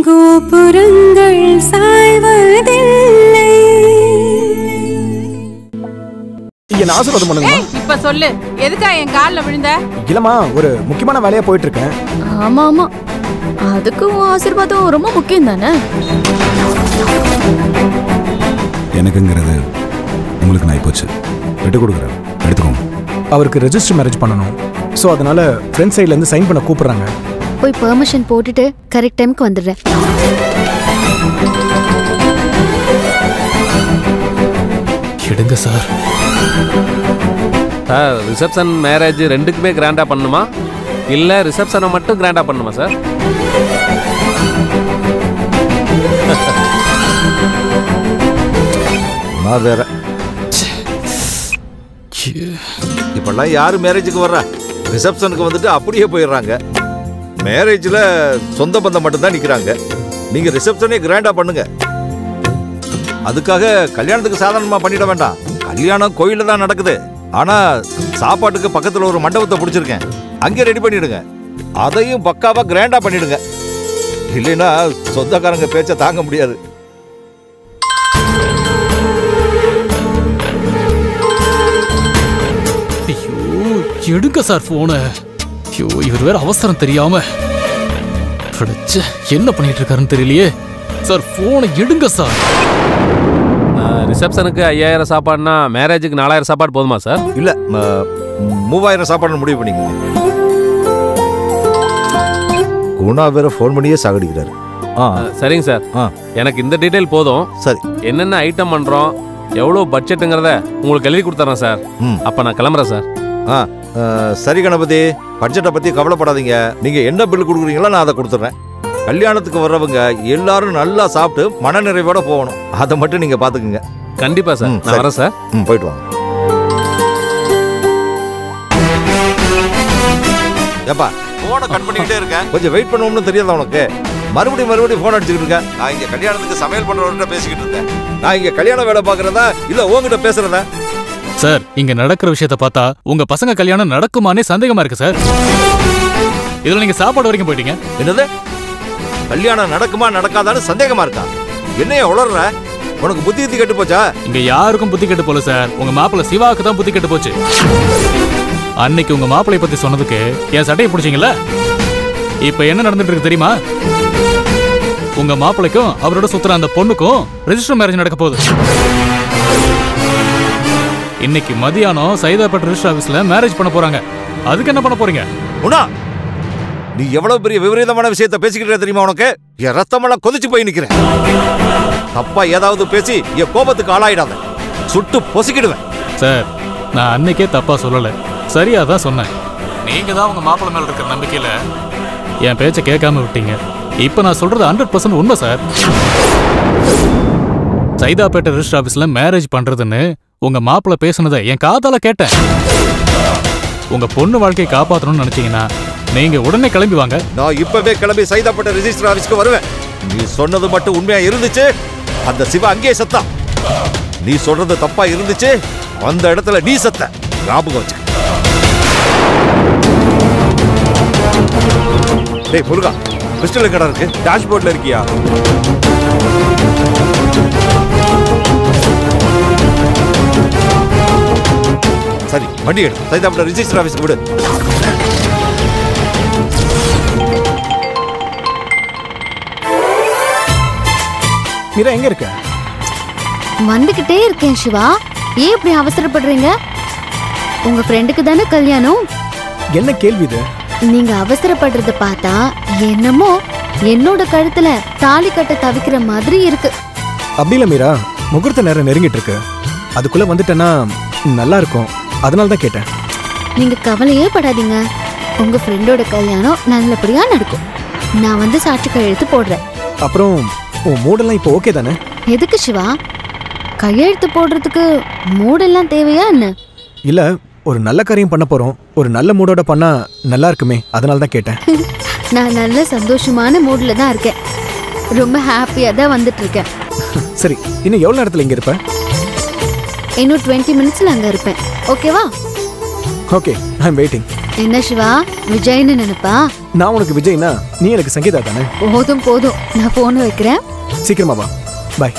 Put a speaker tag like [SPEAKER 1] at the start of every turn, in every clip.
[SPEAKER 1] கோபுரங்கள் சாய்வதில்லை
[SPEAKER 2] என்ன ஆசீர்வாதம் பண்ணுங்கம்மா
[SPEAKER 3] ஏய் இப்ப சொல்லு எதுக்கா என் கால்ல விழுந்த
[SPEAKER 2] இல்லம்மா ஒரு முக்கியமான வேலையா போயிட்டு இருக்கேன்
[SPEAKER 4] ஆமா ஆமா அதுக்கு உன் ஆசீர்வாதம் ரொம்ப முக்கியம் தானே
[SPEAKER 5] எனக்குங்கிறது உங்களுக்கு நான் போச்சு விட்டு கொடுக்குறேன் எடுத்துக்கோங்க
[SPEAKER 2] அவருக்கு ரெஜிஸ்டர் மேரேஜ் பண்ணணும் ஸோ அதனால ஃப்ரெண்ட் சைட்ல இருந்து சைன் பண்ண கூப்பிடுறாங்க
[SPEAKER 4] போய் பெர்மிஷன் போட்டுட்டு கரெக்ட் டைம்க்கு வந்துடுறேன்
[SPEAKER 6] எடுங்க சார்
[SPEAKER 7] சார் ரிசப்ஷன் மேரேஜ் ரெண்டுக்குமே கிராண்டா பண்ணணுமா இல்ல ரிசப்ஷனை மட்டும் கிராண்டா பண்ணணுமா சார்
[SPEAKER 8] நான் வேற இப்பெல்லாம் யாரு மேரேஜுக்கு வர்றா ரிசப்ஷனுக்கு வந்துட்டு அப்படியே போயிடுறாங்க மேரேஜ்ல சொந்த பந்தம் மட்டும்தான் நிக்கிறாங்க நீங்க ரிசப்ஷனே கிராண்டா பண்ணுங்க அதுக்காக கல்யாணத்துக்கு சாதாரணமா பண்ணிட வேண்டாம் கல்யாணம் கோயில்ல தான் நடக்குது ஆனா சாப்பாட்டுக்கு பக்கத்துல ஒரு மண்டபத்தை பிடிச்சிருக்கேன் அங்கே ரெடி பண்ணிடுங்க அதையும் பக்காவா கிராண்டா பண்ணிடுங்க இல்லைன்னா சொந்தக்காரங்க பேச்ச தாங்க முடியாது
[SPEAKER 6] ஐயோ எடுங்க சார் போனை ஐயோ இவர் வேற அவசரம் தெரியாம பிடிச்ச என்ன பண்ணிட்டு இருக்காருன்னு தெரியலையே சார் போனை எடுங்க சார்
[SPEAKER 7] ரிசப்ஷனுக்கு ஐயாயிரம் சாப்பாடுனா மேரேஜுக்கு நாலாயிரம் சாப்பாடு போதுமா சார்
[SPEAKER 8] இல்ல ம- மூவாயிரம் சாப்பாடு முடிவு பண்ணிக்கோங்க குணா வேற ஃபோன் பண்ணியே சாகடிக்கிறாரு ஆ
[SPEAKER 7] சரிங்க சார்
[SPEAKER 8] ஆ
[SPEAKER 7] எனக்கு இந்த டீட்டெயில் போதும்
[SPEAKER 8] சரி
[SPEAKER 7] என்னென்ன ஐட்டம் பண்றோம் எவ்வளோ பட்ஜெட்டுங்கிறத உங்களுக்கு எழுதி கொடுத்துறேன் சார்
[SPEAKER 8] ம்
[SPEAKER 7] அப்ப நான் கிளம்புறேன் சார்
[SPEAKER 8] ஆ ஆ, சரி கணபதி பட்ஜெட்டை பத்தி கவலைப்படாதீங்க நீங்க என்ன பில் கொடுக்குறீங்களோ நான் அதை கொடுத்துட்றேன் கல்யாணத்துக்கு வர்றவங்க எல்லாரும் நல்லா சாப்பிட்டு மனநிறைவோட போகணும் அதை மட்டும் நீங்க பாத்துக்குங்க
[SPEAKER 7] கண்டிப்பா சார்
[SPEAKER 8] ம்,
[SPEAKER 7] நான்
[SPEAKER 8] சரி.
[SPEAKER 7] வரேன் சார்
[SPEAKER 8] ம் போயிட்டு வாங்க ஏப்பா போனை கட் பண்ணிக்கிட்டே இருக்கேன் கொஞ்சம் வெயிட் பண்ணுவோம்னு தெரியாதா உனக்கு மறுபடியும் மறுபடியும் போன் அடிச்சுக்கிட்டு இருக்கேன் நான் இங்க கல்யாணத்துக்கு சமையல் பண்றவர்கிட்ட பேசிக்கிட்டு இருந்தேன் நான் இங்க கல்யாண வேலை பாக்குறதா இல்ல உங்ககிட்ட பேசுறதா
[SPEAKER 6] சார் இங்க நடக்கிற விஷயத்த பார்த்தா உங்க பசங்க கல்யாணம் நடக்குமானே சந்தேகமா இருக்கு சார் இதுல நீங்க சாப்பாடு வரைக்கும் போயிட்டீங்க
[SPEAKER 8] என்னது கல்யாணம் நடக்குமா நடக்காதான்னு சந்தேகமா இருக்கா என்னைய உளர்ற உனக்கு புத்தி கித்தி கெட்டு போச்சா
[SPEAKER 6] இங்க யாருக்கும் புத்தி கெட்டு போல சார் உங்க மாப்பிள்ள சிவாவுக்கு தான் புத்தி கெட்டு போச்சு அன்னைக்கு உங்க மாப்பிளைய பத்தி சொன்னதுக்கு என் சட்டையை பிடிச்சீங்கல்ல இப்ப என்ன நடந்துட்டு இருக்கு தெரியுமா உங்க மாப்பிளைக்கும் அவரோட சுத்துற அந்த பொண்ணுக்கும் ரெஜிஸ்டர் மேரேஜ் நடக்க போகுது இன்னைக்கு மதியானம் சைதாப்பேட் ரெஜிஸ்டர் ஆபீஸ்ல மேரேஜ் பண்ண போறாங்க அதுக்கு என்ன பண்ண போறீங்க
[SPEAKER 8] உனா நீ எவ்வளவு பெரிய விபரீதமான விஷயத்த பேசிக்கிட்டே தெரியுமா உனக்கு என் ரத்தமெல்லாம் கொதிச்சு போய் நிக்கிறேன் தப்பா ஏதாவது பேசி என் கோபத்துக்கு ஆளாயிடாத சுட்டு பொசுக்கிடுவேன்
[SPEAKER 6] சார் நான் அன்னைக்கே தப்பா சொல்லல சரியா தான் சொன்னேன் நீங்க தான் உங்க மாப்பிள்ளை மேல இருக்கிற நம்பிக்கையில என் பேச்சை கேட்காம விட்டீங்க இப்போ நான் சொல்றது ஹண்ட்ரட் பர்சன்ட் உண்மை சார் சைதாப்பேட்டை ரெஜிஸ்டர் ஆபீஸ்ல மேரேஜ் பண்றதுன்னு உங்க மாப்பிள்ளை பேசுனதை என் காதால கேட்டேன் உங்க பொண்ணு வாழ்க்கையை காப்பாத்தணும்னு நினைச்சீங்கன்னா நீங்க உடனே கிளம்பி வாங்க
[SPEAKER 8] நான் இப்பவே கிளம்பி சைதாப்பட்ட ரெஜிஸ்டர் ஆபீஸ்க்கு வருவேன் நீ சொன்னது மட்டும் உண்மையா இருந்துச்சு அந்த சிவா அங்கேயே செத்தான் நீ சொல்றது தப்பா இருந்துச்சு அந்த இடத்துல நீ செத்த ஞாபகம் வச்சு டேய் முருகா பிஸ்டல் கடை இருக்கு டேஷ்போர்ட்ல இருக்கியா சரி வண்டி எடு சைதாப்பட்ட ரெஜிஸ்டர் ஆபீஸ்க்கு விடு
[SPEAKER 2] மீரா எங்க இருக்க
[SPEAKER 4] வந்துகிட்டே இருக்கேன் சிவா ஏன் இப்படி அவசரப்படுறீங்க உங்க ஃப்ரெண்டுக்கு தானே கல்யாணம்
[SPEAKER 2] என்ன கேள்வி இது
[SPEAKER 4] நீங்க அவசரப்படுறத பார்த்தா என்னமோ என்னோட கழுத்துல தாலி கட்ட தவிக்கிற மாதிரி இருக்கு
[SPEAKER 2] அப்படி இல்ல மீரா முகூர்த்த நேரம் நெருங்கிட்டு இருக்கு அதுக்குள்ள வந்துட்டேன்னா நல்லா இருக்கும் அதனால தான் கேட்டேன்
[SPEAKER 4] நீங்க கவலையே படாதீங்க உங்க ஃப்ரெண்டோட கல்யாணம் நல்லபடியா நடக்கும் நான் வந்து சாட்சி கையெழுத்து போடுறேன்
[SPEAKER 2] அப்புறம் உன் மூடெல்லாம் இப்போ ஓகே தானே
[SPEAKER 4] எதுக்கு சிவா கையெழுத்து போடுறதுக்கு மூடெல்லாம் தேவையா என்ன
[SPEAKER 2] இல்ல ஒரு நல்ல காரியம் பண்ண போறோம் ஒரு நல்ல மூடோட பண்ணா நல்லா இருக்குமே அதனால தான் கேட்டேன்
[SPEAKER 4] நான் நல்ல சந்தோஷமான மூட்ல தான் இருக்கேன் ரொம்ப ஹாப்பியா தான் வந்துட்டு இருக்கேன்
[SPEAKER 2] சரி இன்னும் எவ்வளவு நேரத்துல இங்க இருப்ப
[SPEAKER 4] இன்னும் டுவெண்ட்டி மினிட்ஸ்ல அங்க இருப்பேன் ஓகேவா
[SPEAKER 2] ஓகே ஐ எம் வெயிட்டிங்
[SPEAKER 4] என்ன சிவா விஜய்னு நினைப்பா
[SPEAKER 2] நான் உனக்கு விஜய்னா நீ எனக்கு சங்கீதா தானே
[SPEAKER 4] போதும் போதும் நான் போன் வைக்கிறேன்
[SPEAKER 2] சீக்கிரமா வா பாய்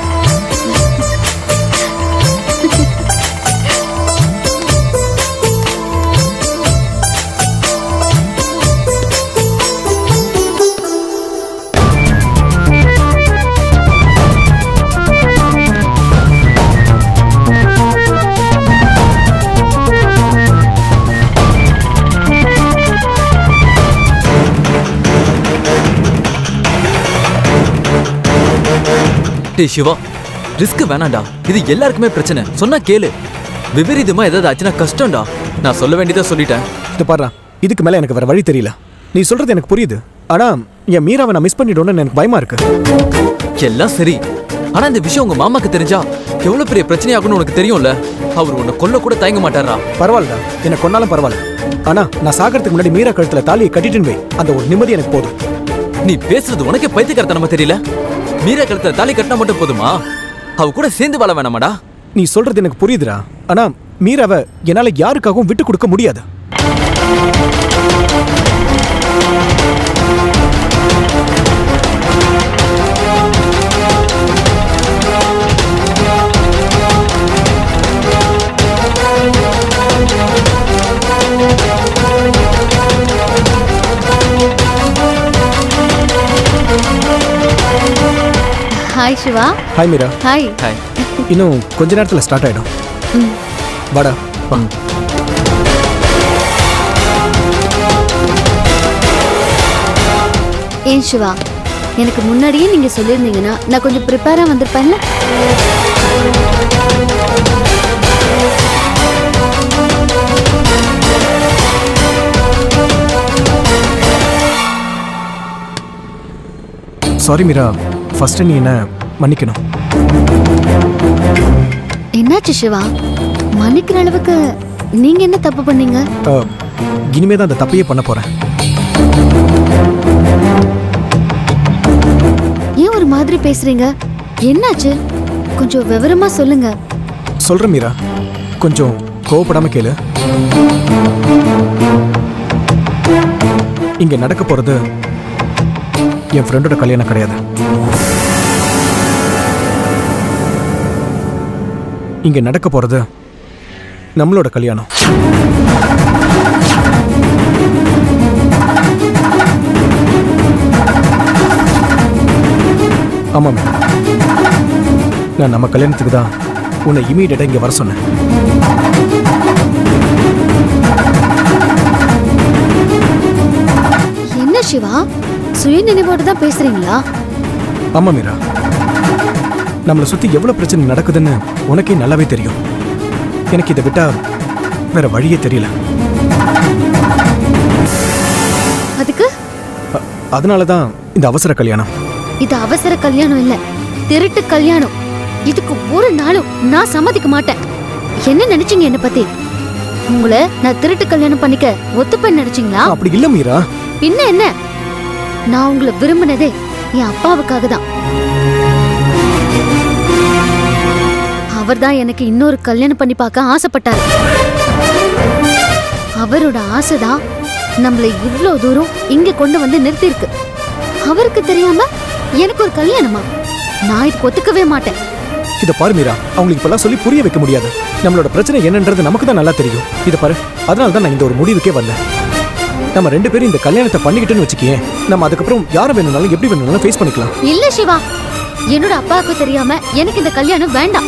[SPEAKER 1] டேய் சிவா ரிஸ்க் வேணாம்டா இது எல்லாருக்குமே பிரச்சனை சொன்னா கேளு விபரீதமா ஏதாவது ஆச்சுன்னா கஷ்டம்டா நான் சொல்ல வேண்டியதை சொல்லிட்டேன்
[SPEAKER 2] இது பாரு இதுக்கு மேல எனக்கு வேற வழி தெரியல நீ சொல்றது எனக்கு புரியுது ஆனா என் மீராவை நான் மிஸ் பண்ணிட்டோன்னு எனக்கு பயமா இருக்கு
[SPEAKER 1] எல்லாம் சரி ஆனா இந்த விஷயம் உங்க மாமாக்கு தெரிஞ்சா எவ்வளவு பெரிய பிரச்சனையாகும்னு உனக்கு தெரியும்ல அவர் உன்னை கொல்ல கூட தயங்க மாட்டாரா
[SPEAKER 2] பரவாயில்லடா என்ன கொன்னாலும் பரவாயில்ல ஆனா நான் சாகறதுக்கு முன்னாடி மீரா கழுத்துல தாலியை கட்டிட்டுன்னு வை அந்த ஒரு நிம்மதி எனக்கு போதும்
[SPEAKER 1] நீ பேசுறது உனக்கே பைத்தியக்காரத்தனமா தெரியல மீரா கழுத்துல தாலி கட்டினா மட்டும் போதுமா அவ கூட சேர்ந்து வாழ வேணாமாடா
[SPEAKER 2] நீ சொல்றது எனக்கு புரியுதுடா ஆனா மீராவை என்னால யாருக்காகவும் விட்டு கொடுக்க முடியாது
[SPEAKER 4] hi Siva
[SPEAKER 2] hi Meera
[SPEAKER 4] hi
[SPEAKER 1] hi
[SPEAKER 2] இன்னும் கொஞ்ச நேரத்துல ஸ்டார்ட் ஆயிடும்
[SPEAKER 4] ம்.
[SPEAKER 2] வாடா வா
[SPEAKER 4] ஏன் சிவா எனக்கு முன்னாடியே நீங்க சொல்லியிருந்தீங்கன்னா நான் கொஞ்சம் ப்ரிப்பேரா வந்திருப்பேன்ல
[SPEAKER 2] சாரி மீரா ஃபர்ஸ்ட் நீ என்ன மன்னிக்கணும்
[SPEAKER 4] என்னாச்சு சிவா மன்னிக்கிற அளவுக்கு நீங்க என்ன தப்பு பண்ணீங்க
[SPEAKER 2] அஹ், இனிமே தான் அந்த தப்பையே பண்ண போறேன்
[SPEAKER 4] ஏன் ஒரு மாதிரி பேசுறீங்க என்னாச்சு கொஞ்சம் விவரமா சொல்லுங்க
[SPEAKER 2] சொல்றேன் மீரா கொஞ்சம் கோவப்படாம கேளு இங்க நடக்க போறது என் ஃப்ரெண்டோட கல்யாணம் கிடையாது இங்க நடக்க போறது நம்மளோட கல்யாணம் ஆமா மேம் நான் நம்ம கல்யாணத்துக்கு தான் உன்னை இமீடியட்டா இங்க வர சொன்னேன்
[SPEAKER 4] என்ன சிவா சுய நினைவோடு தான் பேசுறீங்களா
[SPEAKER 2] ஆமா மீரா நம்மளை சுத்தி எவ்வளவு பிரச்சனை நடக்குதுன்னு உனக்கே நல்லாவே தெரியும் எனக்கு இதை விட்டா வேற வழியே தெரியல
[SPEAKER 4] அதுக்கு
[SPEAKER 2] அ- அதனால தான் இந்த அவசர கல்யாணம்
[SPEAKER 4] இது அவசர கல்யாணம் இல்ல திருட்டு கல்யாணம் இதுக்கு ஒரு நாளும் நான் சம்மதிக்க மாட்டேன் என்ன நினைச்சீங்க என்ன பத்தி உங்களை நான் திருட்டு கல்யாணம் பண்ணிக்க ஒத்துப்பேன் நினைச்சீங்களா
[SPEAKER 2] அப்படி இல்ல மீரா
[SPEAKER 4] பின்ன என்ன நான் உங்களை விரும்பினதே என் அப்பாவுக்காக தான் அவர்தான் எனக்கு இன்னொரு கல்யாணம் பண்ணி பார்க்க ஆசைப்பட்டாரு அவரோட ஆசைதான் நம்மளை இவ்ளோ தூரம் இங்க கொண்டு வந்து நிறுத்தியிருக்கு அவருக்கு தெரியாம எனக்கு ஒரு கல்யாணமா நான் இதுக்கு ஒத்துக்கவே மாட்டேன்
[SPEAKER 2] இதை பாரு மீரா அவங்களுக்கு இப்பெல்லாம் சொல்லி புரிய வைக்க முடியாது நம்மளோட பிரச்சனை என்னன்றது நமக்கு தான் நல்லா தெரியும் இதை பாரு அதனால தான் நான் இந்த ஒரு முடிவுக்கே வரல நம்ம ரெண்டு பேரும் இந்த கல்யாணத்தை பண்ணிக்கிட்டோன்னு வச்சுக்கியே நம்ம அதுக்கப்புறம் யாரை வேணும்னாலும் எப்படி வேணும்னாலும் ஃபேஸ் பண்ணிக்கலாம்
[SPEAKER 4] இல்ல சிவா என்னோட அப்பாவுக்கு தெரியாம எனக்கு இந்த கல்யாணம் வேண்டாம்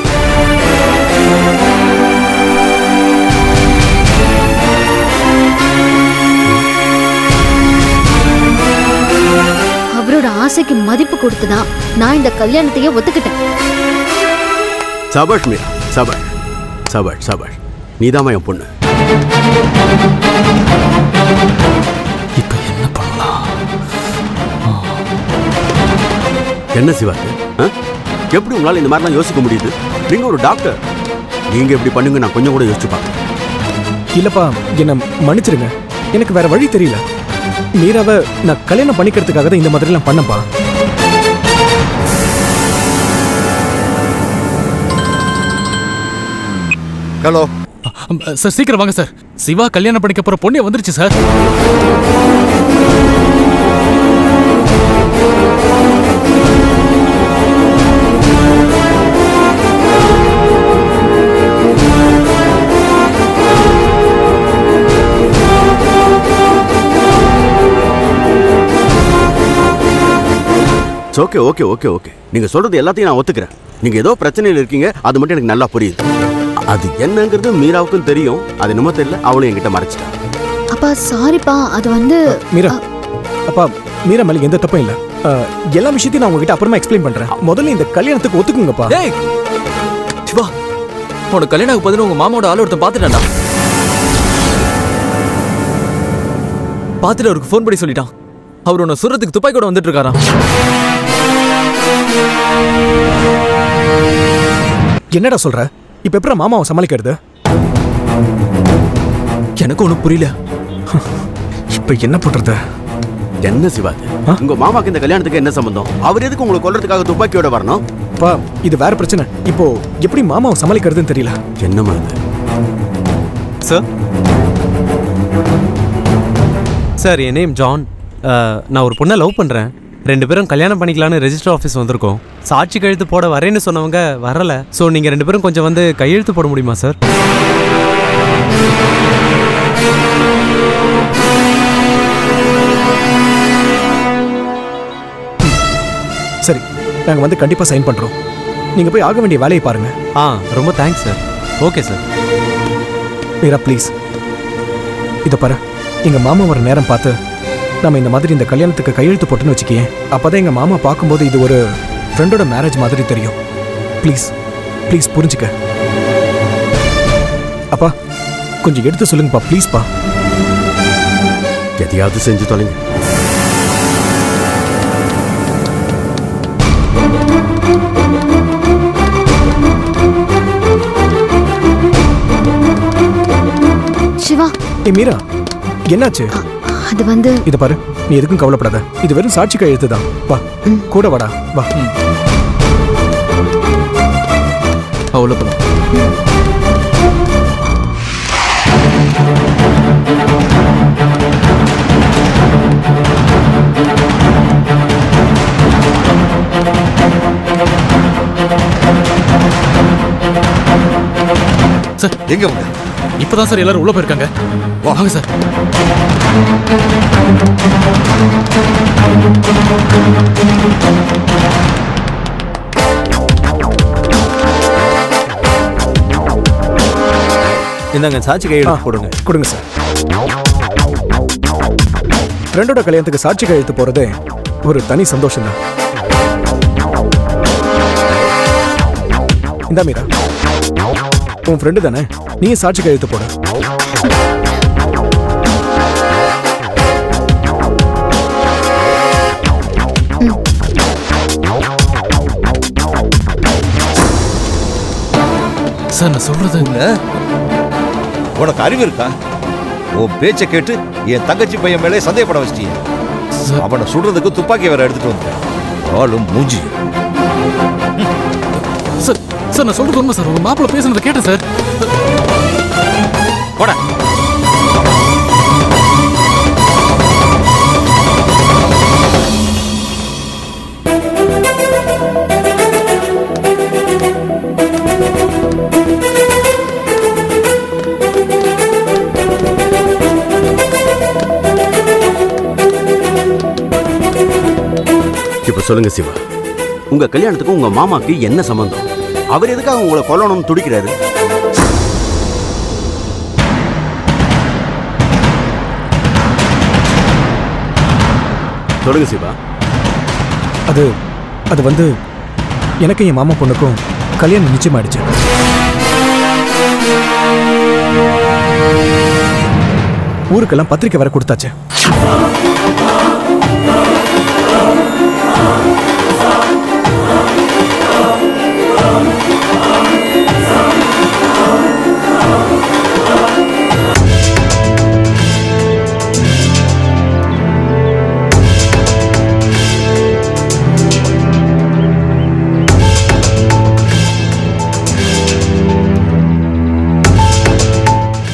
[SPEAKER 4] அவரோட ஆசைக்கு மதிப்பு கொடுத்துதான் நான் இந்த கல்யாணத்தையே ஒத்துக்கிட்டேன்
[SPEAKER 9] சபாஷ் மீரா சபாஷ் சபாஷ் சபாஷ் நீதாம்மா என் பொண்ணு
[SPEAKER 1] இப்போ என்ன பண்ணலாம்
[SPEAKER 9] என்ன சிவா இது? ஆ? எப்படி உங்களால் இந்த மாதிரிலாம் யோசிக்க முடியுது நீங்க ஒரு டாக்டர் நீங்க எப்படி பண்ணுங்க நான் கொஞ்சம் கூட யோசிச்சு பார்க்கறேன்
[SPEAKER 2] இல்லப்பா என்ன மன்னிச்சிருங்க எனக்கு வேற வழி தெரியல மீராவை நான் கல்யாணம் பண்ணிக்கிறதுக்காக தான் இந்த மாதிரிலாம் பண்ணப்பா
[SPEAKER 8] ஹலோ
[SPEAKER 6] சார் சீக்கிரம் வாங்க சார் சிவா கல்யாணம் பண்ணிக்க போற பொண்ணே வந்துருச்சு sir
[SPEAKER 9] okay okay okay okay நீங்க சொல்றது எல்லாத்தையும் நான் ஒத்துக்கிறேன் நீங்க ஏதோ பிரச்சனையில் இருக்கீங்க அது மட்டும் எனக்கு நல்லா புரியுது அது என்னங்கிறது மீராவுக்கும் தெரியும் அது என்னமோ தெரியல அவளும் என்கிட்ட மறைச்சிட்டா
[SPEAKER 4] அப்பா சாரிப்பா அது வந்து
[SPEAKER 2] மீரா அப்பா மீரா மேலே எந்த தப்பும் இல்லை அஹ், எல்லா விஷயத்தையும் நான் உங்ககிட்ட அப்புறமா எக்ஸ்பிளைன் பண்றேன் முதல்ல இந்த கல்யாணத்துக்கு ஒத்துக்குங்கப்பா
[SPEAKER 1] டேய் சிவா உனக்கு கல்யாணம் ஆக பதினு உங்க மாமாவோட ஆள் ஒருத்தன் பார்த்துட்டான்டா பார்த்துட்டு அவருக்கு ஃபோன் பண்ணி சொல்லிட்டான் அவர் உன்னை சுடுறதுக்கு துப்பாக்கி கூட வந்துட்டு இருக்காராம்
[SPEAKER 2] என்னடா சொல்ற இப்ப எப்படி மாமாவை சமாளிக்கிறது
[SPEAKER 1] எனக்கு ஒன்றும் புரியல
[SPEAKER 2] இப்ப என்ன பண்றது
[SPEAKER 9] என்ன சிவாது உங்க மாமாக்கு இந்த கல்யாணத்துக்கு என்ன சம்பந்தம் அவர் எதுக்கு உங்களை கொல்றதுக்காக துப்பாக்கியோட வரணும்
[SPEAKER 2] பா இது வேற பிரச்சனை இப்போ எப்படி மாமாவை சமாளிக்கிறதுன்னு தெரியல
[SPEAKER 9] என்னமா இது
[SPEAKER 10] சார் சார் என் நேம் ஜான் அஹ், நான் ஒரு பொண்ணை லவ் பண்ணுறேன் ரெண்டு பேரும் கல்யாணம் பண்ணிக்கலான்னு ரெஜிஸ்டர் ஆஃபீஸ் வந்திருக்கோம் சாட்சி கையெழுத்து போட வரேன்னு சொன்னவங்க வரல ஸோ நீங்கள் ரெண்டு பேரும் கொஞ்சம் வந்து கையெழுத்து போட முடியுமா சார்
[SPEAKER 2] சரி நாங்க வந்து கண்டிப்பா சைன் பண்றோம் நீங்க போய் ஆக வேண்டிய வேலையை பாருங்க
[SPEAKER 10] ஆ ரொம்ப thanks sir okay sir
[SPEAKER 2] Meera please இதை பாரு எங்க மாமா வர நேரம் பார்த்து நம்ம இந்த மாதிரி இந்த கல்யாணத்துக்கு கையெழுத்து போட்டுன்னு வச்சுக்கேன் அப்பதான் எங்க மாமா பார்க்கும்போது இது ஒரு ஃப்ரெண்டோட மேரேஜ் மாதிரி தெரியும் ப்ளீஸ் ப்ளீஸ் புரிஞ்சுக்க அப்பா கொஞ்சம் எடுத்து சொல்லுங்கப்பா ப்ளீஸ்ப்பா
[SPEAKER 9] எதையாவது செஞ்சு தொலைங்க
[SPEAKER 4] சிவா
[SPEAKER 2] ஏ மீரா என்னாச்சு
[SPEAKER 4] அது வந்து
[SPEAKER 2] இதை பாரு நீ எதுக்கும் கவலைப்படாத இது வெறும் சாட்சி கையெழுத்து தான் வா கூட வாடா வா
[SPEAKER 1] அவ்வளோ போலாம்
[SPEAKER 6] சார்
[SPEAKER 8] எங்க அவங்க
[SPEAKER 6] இப்பதான் சார் எல்லாரும் உள்ள போயிருக்காங்க வாங்க சார்
[SPEAKER 10] இந்தாங்க சாட்சி கையெழுத்து போடுங்க
[SPEAKER 2] கொடுங்க சார் ஃப்ரெண்டோட கல்யாணத்துக்கு சாட்சி கையெழுத்து போறதே ஒரு தனி சந்தோஷம் தான் இந்தா மீரா உன் ஃப்ரெண்டு தானே நீ சாட்சி கையெழுத்து போடு
[SPEAKER 6] சார் நான் சொல்றது
[SPEAKER 8] உனக்கு அறிவு இருக்கா உன் பேச்சை கேட்டு என் தங்கச்சி பையன் மேலே சந்தேகப்பட வச்சிட்டீங்க அவனை சுடுறதுக்கு துப்பாக்கி வேற எடுத்துட்டு வந்தேன் ஆளும் மூஞ்சி
[SPEAKER 6] சார் சார் நான் சொல்றது உண்மை சார் உங்க மாப்பிள்ள பேசுனதை கேட்டேன் சார்
[SPEAKER 8] போடா
[SPEAKER 9] இப்ப சொல்லுங்க சிவா உங்க கல்யாணத்துக்கு உங்க மாமாக்கு என்ன சம்பந்தம் அவர் எதுக்காக உங்களை கொல்லணும்னு துடிக்கிறாரு சொல்லுங்க சிவா
[SPEAKER 2] அது அது வந்து எனக்கு என் மாமா பொண்ணுக்கும் கல்யாணம் நிச்சயமாயிடுச்சு ஊருக்கெல்லாம் பத்திரிக்கை வர கொடுத்தாச்சு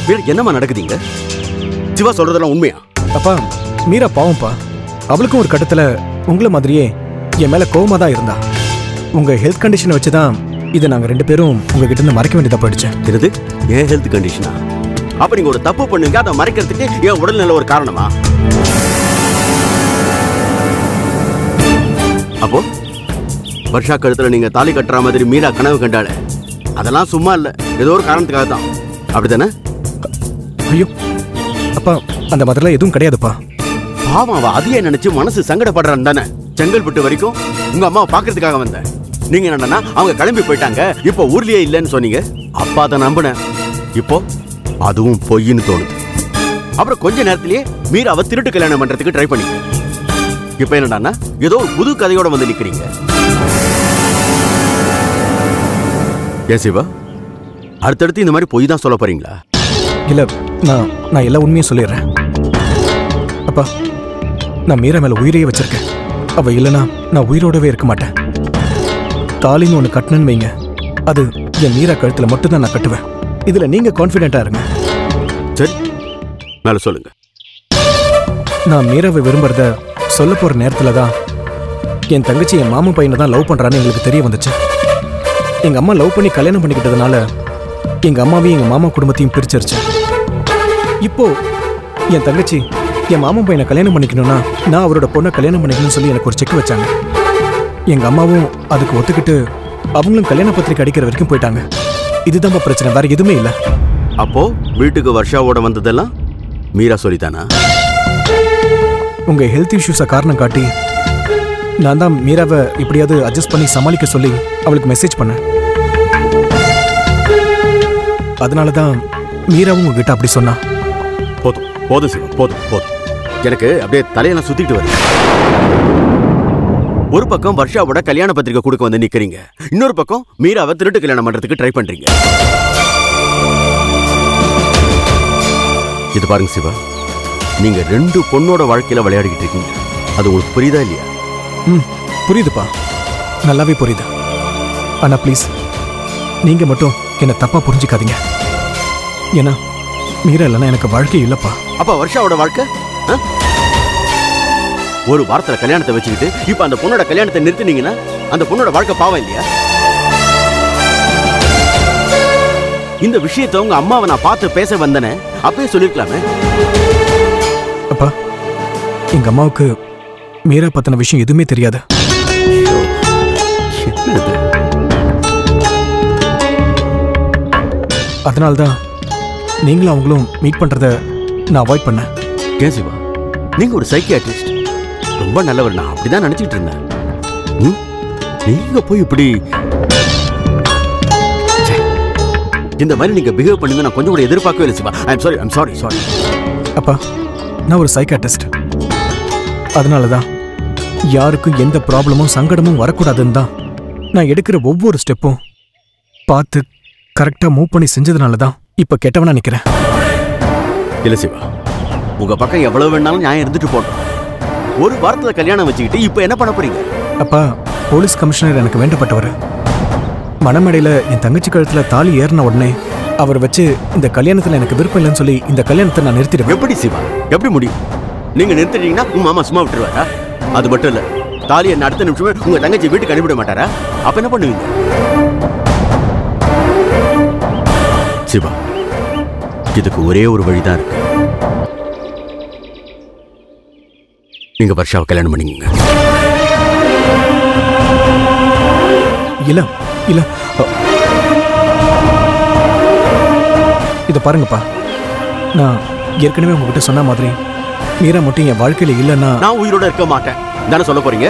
[SPEAKER 9] மீரா என்னம்மா நடக்குதுங்க சிவா சொல்றதெல்லாம் உண்மையா
[SPEAKER 2] அப்பா மீரா பாவம்ப்பா அவளுக்கும் ஒரு கட்டத்துல உங்களை மாதிரியே என் மேல கோவமா தான் இருந்தா உங்க ஹெல்த் கண்டிஷனை வச்சு தான் இதை நாங்க ரெண்டு பேரும் உங்ககிட்ட இருந்து மறைக்க வேண்டியதா போயிடுச்சு
[SPEAKER 9] என்னது ஏன் ஹெல்த் கண்டிஷனா அப்ப நீங்க ஒரு தப்பு பண்ணுங்க அதை மறைக்கிறதுக்கு என் உடல்நிலை ஒரு காரணமா அப்போ வருஷா கழுத்துல நீங்க தாலி கட்டுற மாதிரி மீரா கனவு கண்டாளே அதெல்லாம் சும்மா இல்ல ஏதோ ஒரு காரணத்துக்காக தான் அப்படிதானே
[SPEAKER 2] ஐயோ அப்பா அந்த மாதிரிலாம் எதுவும் கிடையாதுப்பா
[SPEAKER 9] பாவம் அவ அதையே நினைச்சு மனசு சங்கடப்படுறான் தானே செங்கல்பட்டு வரைக்கும் உங்க அம்மாவை பாக்குறதுக்காக வந்தேன் நீங்க என்னன்னா அவங்க கிளம்பி போயிட்டாங்க இப்போ ஊர்லயே இல்லைன்னு சொன்னீங்க அப்பா அதை நம்பினேன் இப்போ அதுவும் பொய்ன்னு தோணுது அப்புறம் கொஞ்ச நேரத்திலேயே மீர் அவ திருட்டு கல்யாணம் பண்றதுக்கு ட்ரை பண்ணி இப்போ என்னடான்னா ஏதோ ஒரு புது கதையோட வந்து நிக்கிறீங்க ஏன் சிவா அடுத்தடுத்து இந்த மாதிரி பொய் தான் சொல்ல போறீங்களா
[SPEAKER 2] இல்ல நான் நான் எல்லா உண்மையும் சொல்லிடுறேன் அப்பா நான் மீரா மேல உயிரையே வச்சிருக்கேன் அவ இல்லைன்னா நான் உயிரோடவே இருக்க மாட்டேன் தாலின்னு ஒன்று கட்டணுன்னு வைங்க அது என் மீரா கழுத்துல மட்டும்தான் நான் கட்டுவேன் இதுல நீங்க கான்ஃபிடென்ட்டா இருங்க
[SPEAKER 9] சரி மேல சொல்லுங்க
[SPEAKER 2] நான் மீராவை விரும்புறத சொல்ல போற நேரத்துல தான் என் தங்கச்சி என் மாமன் பையனை தான் லவ் பண்றான்னு எங்களுக்கு தெரிய வந்துச்சு எங்க அம்மா லவ் பண்ணி கல்யாணம் பண்ணிக்கிட்டதுனால எங்க அம்மாவையும் எங்க மாமா குடும்பத்தையும் பிரிச்சிருச்சு இப்போ என் தங்கச்சி என் மாமன் பையனை கல்யாணம் பண்ணிக்கணும்னா நான் அவரோட பொண்ணை கல்யாணம் பண்ணிக்கணும்னு சொல்லி எனக்கு ஒரு செக் வச்சாங்க எங்க அம்மாவும் அதுக்கு ஒத்துக்கிட்டு அவங்களும் கல்யாண பத்திரிக்கை அடிக்கிற வரைக்கும் போயிட்டாங்க இதுதான் பிரச்சனை வேற எதுவுமே இல்லை
[SPEAKER 9] அப்போ வீட்டுக்கு வருஷாவோட வந்ததெல்லாம் மீரா சொல்லித்தானா
[SPEAKER 2] உங்க ஹெல்த் இஷ்யூஸை காரணம் காட்டி நான் தான் மீராவை எப்படியாவது அட்ஜஸ்ட் பண்ணி சமாளிக்க சொல்லி அவளுக்கு மெசேஜ் பண்ணேன் அதனால தான் மீராவும் உங்ககிட்ட அப்படி சொன்னா
[SPEAKER 9] போதும் போதும் சிவா போதும் போதும் எனக்கு அப்படியே தலையெல்லாம் சுத்திட்டு வருது ஒரு பக்கம் வர்ஷாவோட கல்யாண பத்திரிக்கை கொடுக்க வந்து நிக்கிறீங்க இன்னொரு பக்கம் மீராவை திருட்டு கல்யாணம் பண்றதுக்கு ட்ரை பண்றீங்க இது பாருங்க சிவா நீங்க ரெண்டு பொண்ணோட வாழ்க்கையில விளையாடிக்கிட்டு இருக்கீங்க அது உங்களுக்கு புரியுதா இல்லையா
[SPEAKER 2] ம் புரியுதுப்பா நல்லாவே புரியுது ஆனா ப்ளீஸ் நீங்க மட்டும் என்னை தப்பா புரிஞ்சுக்காதீங்க ஏன்னா மீரா இல்லைன்னா எனக்கு வாழ்க்கை இல்லப்பா
[SPEAKER 9] அப்ப வருஷாவோட வாழ்க்கை ஆ? ஒரு வாரத்துல கல்யாணத்தை வச்சுக்கிட்டு இப்ப அந்த பொண்ணோட கல்யாணத்தை நிறுத்தினீங்கன்னா அந்த பொண்ணோட வாழ்க்கை பாவம் இல்லையா இந்த விஷயத்தை உங்க அம்மாவை நான் பார்த்து பேச வந்தனே அப்பயே சொல்லிருக்கலாமே
[SPEAKER 2] அப்பா எங்க அம்மாவுக்கு மீரா பத்தின விஷயம் எதுவுமே தெரியாது
[SPEAKER 9] என்னது?
[SPEAKER 2] அதனால தான் நீங்களும் அவங்களும் மீட் பண்றத நான் அவாய்ட் பண்ணேன்
[SPEAKER 9] ஏன் சிவா நீங்க ஒரு சைக்கியாட்ரிஸ்ட் ரொம்ப நல்லவர் நான் அப்படிதான் நினைச்சிட்டு இருந்தேன் ம்? நீங்க போய் இப்படி ச்சே. இந்த மாதிரி நீங்க பிஹேவ் பண்ணுங்க நான் கொஞ்சம் கூட எதிர்பார்க்கவே இல்லை Shiva I'm sorry I'm sorry sorry
[SPEAKER 2] அப்பா நான் ஒரு சைக்காட்டிஸ்ட் அதனால தான் யாருக்கும் எந்த ப்ராப்ளமும் சங்கடமும் வரக்கூடாதுன்னு தான் நான் எடுக்கிற ஒவ்வொரு ஸ்டெப்பும் பார்த்து கரெக்டாக மூவ் பண்ணி செஞ்சதுனால தான் இப்போ கெட்டவனா நிற்கிறேன்
[SPEAKER 9] இல்ல சிவா உங்க பக்கம் எவ்வளவு வேணாலும் நியாயம் இருந்துட்டு போட்டோம் ஒரு வாரத்துல கல்யாணம் வச்சுக்கிட்டு இப்போ என்ன பண்ண போறீங்க
[SPEAKER 2] அப்பா போலீஸ் கமிஷனர் எனக்கு வேண்டப்பட்டவர் மணமேடையில் என் தங்கச்சி கழுத்தில் தாலி ஏறின உடனே அவர் வச்சு இந்த கல்யாணத்தில் எனக்கு விருப்பம் இல்லைன்னு சொல்லி இந்த கல்யாணத்தை நான் நிறுத்திடுவேன்
[SPEAKER 9] எப்படி சிவா எப்படி முடியும் நீங்க நிறுத்திட்டீங்கன்னா உங்க மாமா சும்மா விட்டுருவாரா அது மட்டும் இல்ல தாலியை அடுத்த நிமிஷமே உங்க தங்கச்சி வீட்டுக்கு அனுப்பிட மாட்டாரா அப்ப என்ன பண்ணுவீங்க சிவா இதுக்கு ஒரே ஒரு வழிதான் இருக்கு நீங்க வர்ஷாவை கல்யாணம் பண்ணிக்கங்க
[SPEAKER 2] இல்ல இல்ல அ, இத பாருங்கப்பா நான் ஏற்கனவே உங்ககிட்ட சொன்ன மாதிரி மீரா மட்டும் என் வாழ்க்கையில இல்லைன்னா
[SPEAKER 9] நான் உயிரோட இருக்க மாட்டேன் தானே சொல்ல போறீங்க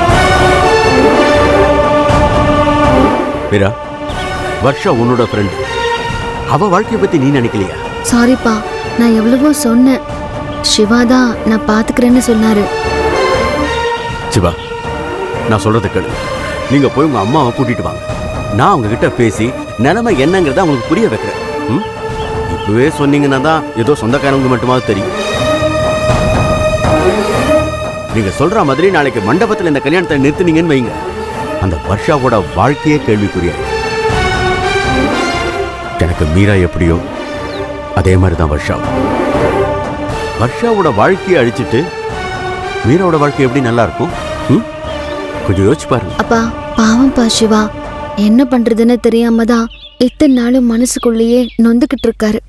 [SPEAKER 9] மீரா வர்ஷா உன்னோட ஃப்ரெண்ட் அவ வாழ்க்கைய பத்தி நீ நினைக்கலையா
[SPEAKER 4] சாரிப்பா நான் எவ்வளவோ சொன்னேன் சிவா தான் நான் பாத்துக்கிறேன்னு சொன்னாரு
[SPEAKER 9] சிவா நான் சொல்றதை கேளு நீங்க போய் உங்க அம்மாவை கூட்டிட்டு வாங்க நான் அவங்க கிட்ட பேசி நிலைமை என்னங்கிறத அவங்களுக்கு புரிய வைக்கிறேன் ம்? இப்பவே சொன்னீங்கன்னா தான் ஏதோ சொந்தக்காரங்க மட்டுமாவது தெரியும் நீங்க சொல்ற மாதிரி நாளைக்கு மண்டபத்துல இந்த கல்யாணத்தை நிறுத்துனீங்கன்னு வைங்க அந்த வர்ஷாவோட வாழ்க்கையே கேள்விக்குறியாயிடும் எனக்கு மீரா எப்படியோ அதே மாதிரி தான் வர்ஷாவும் வர்ஷாவோட வாழ்க்கையை அழிச்சிட்டு மீராவோட வாழ்க்கை எப்படி நல்லா இருக்கும் ம்? கொஞ்சம் யோசிச்சு பாருங்க
[SPEAKER 4] அப்பா பாவம்ப்பா சிவா என்ன பண்றதுன்னு தெரியாம தான் இத்தனை நாளும் மனசுக்குள்ளேயே நொந்துகிட்டு இருக்காரு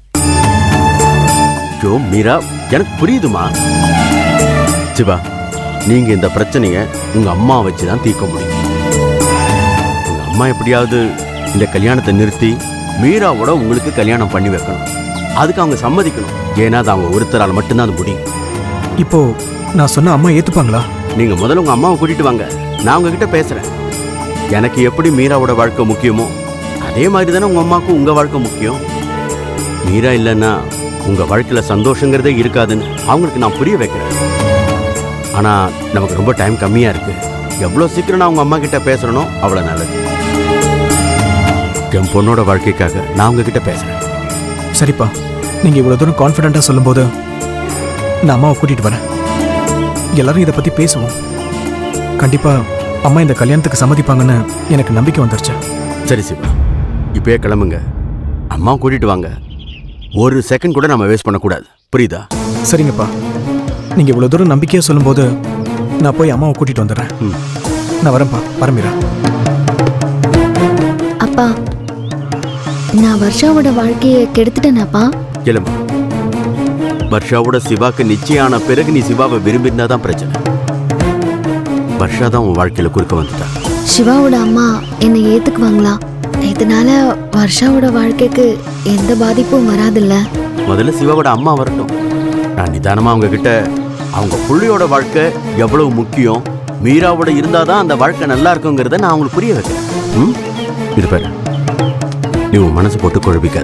[SPEAKER 9] ஜோ மீரா எனக்கு புரியுதுமா சிவா நீங்க இந்த பிரச்சனைய உங்க அம்மா வச்சு தான் தீர்க்க முடியும் உங்க அம்மா எப்படியாவது இந்த கல்யாணத்தை நிறுத்தி மீராவோட உங்களுக்கு கல்யாணம் பண்ணி வைக்கணும் அதுக்கு அவங்க சம்மதிக்கணும் ஏன்னா அது அவங்க ஒருத்தரால் மட்டும்தான் அது முடியும்
[SPEAKER 2] இப்போ நான் சொன்ன அம்மா ஏத்துப்பாங்களா
[SPEAKER 9] நீங்க முதல்ல உங்க அம்மாவை கூட்டிட்டு வாங்க நான் உங்ககிட்ட பேசுறேன் எனக்கு எப்படி மீராவோட வாழ்க்கை முக்கியமோ அதே மாதிரி தானே உங்க அம்மாவுக்கும் உங்க வாழ்க்கை முக்கியம் மீரா இல்லைன்னா உங்க வாழ்க்கையில சந்தோஷங்கிறதே இருக்காதுன்னு அவங்களுக்கு நான் புரிய வைக்கிறேன் ஆனா நமக்கு ரொம்ப டைம் கம்மியா இருக்கு எவ்வளவு சீக்கிரம் நான் உங்க அம்மா கிட்ட பேசுறனோ அவ்வளவு நல்லது என் பொண்ணோட வாழ்க்கைக்காக நான் உங்ககிட்ட பேசுறேன்
[SPEAKER 2] சரிப்பா நீங்க இவ்வளவு தூரம் கான்ஃபிடென்ட்டா சொல்லும்போது நான் அம்மாவை கூட்டிட்டு வரேன் எல்லாரும் இதை பத்தி பேசுவோம் கண்டிப்பா அம்மா இந்த கல்யாணத்துக்கு சம்மதிப்பாங்கன்னு எனக்கு நம்பிக்கை வந்துருச்சு
[SPEAKER 9] சரி சிவா இப்பயே கிளம்புங்க அம்மா கூட்டிட்டு வாங்க ஒரு செகண்ட் கூட நம்ம வேஸ்ட் பண்ணக்கூடாது புரியுதா
[SPEAKER 2] சரிங்கப்பா நீங்க இவ்வளவு தூரம் நம்பிக்கையா சொல்லும்போது நான் போய் அம்மாவை கூட்டிட்டு வந்துடுறேன்
[SPEAKER 9] ம்.
[SPEAKER 2] நான் வரேன்ப்பா வரமீரா
[SPEAKER 4] அப்பா நான் வர்ஷாவோட வாழ்க்கையை கெடுத்துட்டேனாப்பா
[SPEAKER 9] கிளம்பு வர்ஷாவோட சிவாக்கு நிச்சயம் ஆன பிறகு நீ சிவாவை விரும்பினா தான் பிரச்சனை வர்ஷா தான் உன் வாழ்க்கையில குறுக்க வந்துட்டா
[SPEAKER 4] சிவாவோட அம்மா என்னை ஏத்துக்குவாங்களா இதனால வர்ஷாவோட வாழ்க்கைக்கு எந்த பாதிப்பும் வராதுல்ல
[SPEAKER 9] முதல்ல சிவாவோட அம்மா வரட்டும் நான் நிதானமா அவங்க கிட்ட அவங்க புள்ளியோட வாழ்க்கை எவ்வளவு முக்கியம் மீராவோட இருந்தாதான் அந்த வாழ்க்கை நல்லா இருக்குங்கிறத நான் அவங்களுக்கு புரிய வைக்கிறேன் ம்? இது பாரு நீ உன் மனசு போட்டு குழப்பிக்காத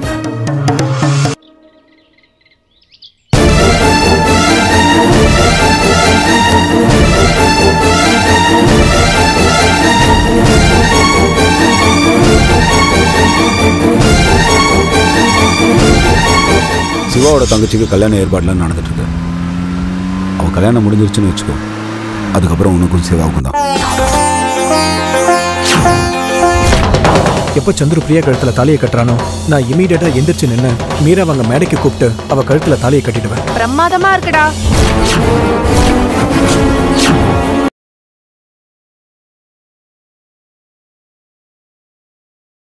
[SPEAKER 5] சிவாவோட தங்கச்சிக்கு கல்யாண ஏற்பாடுலாம் நடந்துட்டு இருக்கு அவ கல்யாணம் முடிஞ்சிருச்சுன்னு வச்சுக்கோ அதுக்கப்புறம் உனக்கும் சிவாவுக்கும் தான்
[SPEAKER 2] எப்போ சந்துரு பிரியா கழுத்துல தாலியை கட்டுறானோ நான் இமீடியட்டா எந்திரிச்சு நின்று மீரா அவங்க மேடைக்கு கூப்பிட்டு அவ கழுத்துல தாலியை கட்டிடுவேன்
[SPEAKER 3] பிரமாதமா இருக்குடா